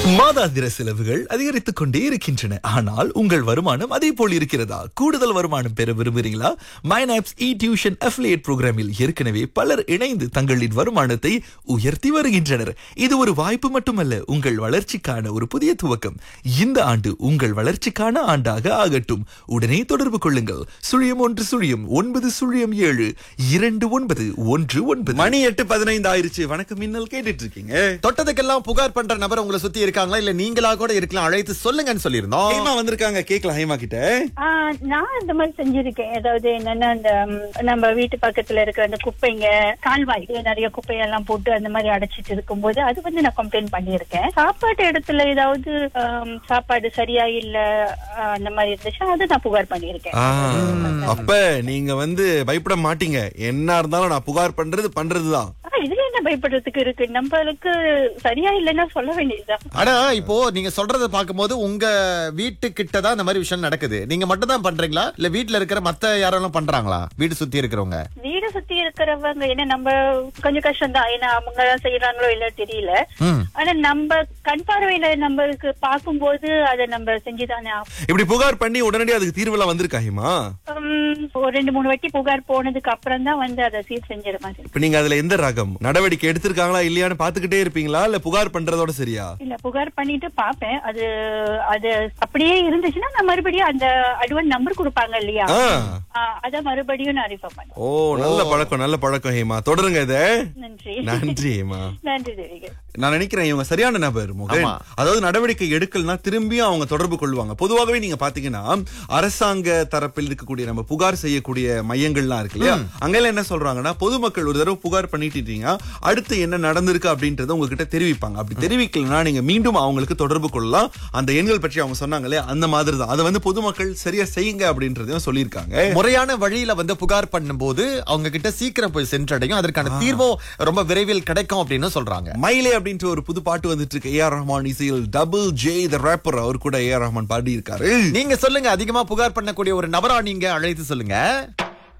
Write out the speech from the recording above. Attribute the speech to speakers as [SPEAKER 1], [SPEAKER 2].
[SPEAKER 1] மாதாந்திர செலவுகள் அதிகரித்துக் கொண்டே இருக்கின்றன ஆனால் உங்கள் வருமானம் அதே போல் இருக்கிறதா கூடுதல் வருமானம் பெற விரும்புகிறீங்களா மைனாப்ஸ் இ டியூஷன் அஃபிலியேட் புரோகிராமில் ஏற்கனவே பலர் இணைந்து தங்களின் வருமானத்தை உயர்த்தி வருகின்றனர் இது ஒரு வாய்ப்பு மட்டுமல்ல உங்கள் வளர்ச்சிக்கான ஒரு புதிய துவக்கம் இந்த ஆண்டு உங்கள் வளர்ச்சிக்கான ஆண்டாக ஆகட்டும் உடனே தொடர்பு கொள்ளுங்கள் சுழியம் ஒன்று சுழியம் ஒன்பது சுழியம் ஏழு இரண்டு ஒன்பது ஒன்று ஒன்பது மணி எட்டு பதினைந்து ஆயிருச்சு வணக்கம் மின்னல் கேட்டுட்டு இருக்கீங்க
[SPEAKER 2] தொட்டதுக்கெல்லாம் புகார் பண்ற நபர் உங்களை சுத்தி இருக்காங்களா இல்ல நீங்களா கூட இருக்கலாம் அழைத்து சொல்லுங்கன்னு சொல்லியிருந்தோம்
[SPEAKER 1] ஹேமா வந்திருக்காங்க கேக்கலாம் ஹேமா கிட்ட
[SPEAKER 3] ஆ, நான் இந்த மாதிரி செஞ்சிருக்கேன் அதாவது என்னன்னா அந்த ம், நம்ம வீட்டு பக்கத்துல இருக்கிற அந்த குப்பைங்க கால்வாய் நிறைய குப்பையெல்லாம் போட்டு அந்த மாதிரி அடைச்சிட்டு இருக்கும்போது அது வந்து நான் கம்ப்ளைண்ட் பண்ணியிருக்கேன் சாப்பாட்டு இடத்துல ஏதாவது ஆம், சாப்பாடு சரியா இல்ல ஆ, அந்த மாதிரி இருந்துச்சுன்னா அது நான் புகார் பண்ணியிருக்கேன்
[SPEAKER 1] ஆ, அப்ப நீங்க வந்து பயப்பட மாட்டீங்க என்ன இருந்தாலும் நான் புகார் பண்றது பண்றதுதான்
[SPEAKER 3] ஆ, இதுல என்ன பயப்படுறதுக்கு இருக்கு நம்மளுக்கு சரியா இல்லைன்னா சொல்ல வேண்டியதுதான்
[SPEAKER 2] ஆனா இப்போ நீங்க சொல்றத பாக்கும்போது உங்க வீட்டு கிட்ட தான் இந்த மாதிரி விஷயம் நடக்குது நீங்க மட்டும் தான் பண்றீங்களா இல்ல வீட்ல இருக்கிற மத்த யாரெல்லாம் பண்றாங்களா வீடு சுத்தி இருக்கிறவங்க
[SPEAKER 3] வீடு சுத்தி இருக்கிறவங்க என்ன நம்ம கொஞ்சம் கஷ்டம் தான் ஏன்னா அவங்க தான் செய்யறாங்களோ இல்ல தெரியல
[SPEAKER 2] ம்.
[SPEAKER 3] ஆனா நம்ம கண் பார்வையில நம்மளுக்கு பார்க்கும்போது அதை நம்ம செஞ்சுதானே ஆகணும்.
[SPEAKER 1] இப்படி புகார் பண்ணி உடனடியாக அதுக்கு தீர்வெல்லாம் வந்திருக்கா ஹேமா
[SPEAKER 3] உம், ஒரு ரெண்டு மூணு வாட்டி புகார் போனதுக்கு அப்புறம் தான் வந்து அதை சீர் செஞ்சிட மாதிரி
[SPEAKER 1] இப்ப நீங்க அதுல எந்த ரகம் நடவடிக்கை எடுத்திருக்காங்களா இல்லையான்னு பாத்துக்கிட்டே இருப்பீங்களா இல்ல புகார் பண்றதோட சரியா
[SPEAKER 3] இல்ல புகார் பண்ணிட்டு பாப்பேன் அது அது அப்படியே இருந்துச்சுன்னா நான் மறுபடியும் அந்த அட்வான்ஸ் நம்பர் கொடுப்பாங்க இல்லையா
[SPEAKER 1] ஆ.
[SPEAKER 3] ஆ, அத மறுபடியும் நான் ரிஃபர் பண்ணேன்
[SPEAKER 1] ஓ நல்ல பழக்கம் நல்ல பழக்கம் ஹேமா தொடருங்க இத
[SPEAKER 3] நன்றி
[SPEAKER 1] நன்றி ஹேமா
[SPEAKER 3] நன்றி தேவிக
[SPEAKER 1] நான் நினைக்கிறேன் இவங்க சரியான நபர் முகன்
[SPEAKER 2] ஆமா.
[SPEAKER 1] அதாவது நடவடிக்கை எடுக்கலனா திரும்பியும் அவங்க தொடர்பு கொள்வாங்க பொதுவாகவே நீங்க பாத்தீங்கன்னா அரசாங்க தரப்பில் இருக்கக்கூடிய நம்ம புகார் செய்யக்கூடிய மையங்கள்லாம் இருக்கு இல்லையா அங்கெல்லாம் என்ன சொல்றாங்கன்னா பொதுமக்கள் ஒரு தடவை புகார் பண்ணிட்டீங்க அடுத்து என்ன நடந்திருக்கு அப்படின்றத உங்ககிட்ட தெரிவிப்பாங்க அப்படி தெரிவிக்கலனா நீங்க மீண்டும் அவங்களுக்கு தொடர்பு கொள்ளலாம் அந்த எண்கள் பற்றி அவங்க சொன்னாங்க இல்லையா அந்த மாதிரி தான் அதை வந்து பொதுமக்கள் சரியா செய்யுங்க அப்படின்றதையும் சொல்லியிருக்காங்க
[SPEAKER 2] முறையான வழியில வந்து புகார் பண்ணும்போது அவங்க கிட்ட சீக்கிரம் போய் சென்றடையும் அதற்கான தீர்வும் ரொம்ப விரைவில் கிடைக்கும் அப்படின்னு சொல்றாங்க
[SPEAKER 1] மயிலே அப்படின்ற ஒரு புது பாட்டு வந்துட்டு இருக்கு ஏஆர் ரஹ்மான் இசையில் டபுள் ஜே த ரேப்பர் அவர் கூட ஏஆர் ரஹ்மான் பாடி இருக்காரு
[SPEAKER 2] நீங்க சொல்லுங்க அதிகமா புகார் பண்ணக்கூடிய ஒரு நபரா நீங்க அழைத்து சொல்லுங்க